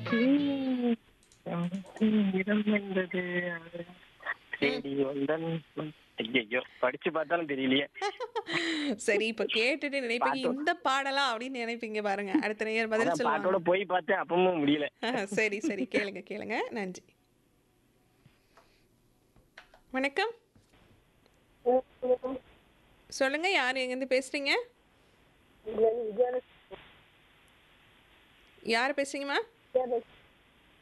இடம் என்பது தேடி வந்தன் ஐயோ படிச்சு பார்த்தாலும் தெரியலையே சரி இப்ப கேட்டுட்டு நினைப்பீங்க பாட்டு. இந்த பாடலா அப்படின்னு நினைப்பீங்க பாருங்க அடுத்த நேயர் பதில் அதான் பாட்டோட சொல்லுவாங்க போய் பார்த்தேன் அப்பவும் முடியல சரி சரி கேளுங்க கேளுங்க நன்றி வணக்கம் சொல்லுங்க யார் எங்கேருந்து பேசுறீங்க யார் பேசுறீங்கம்மா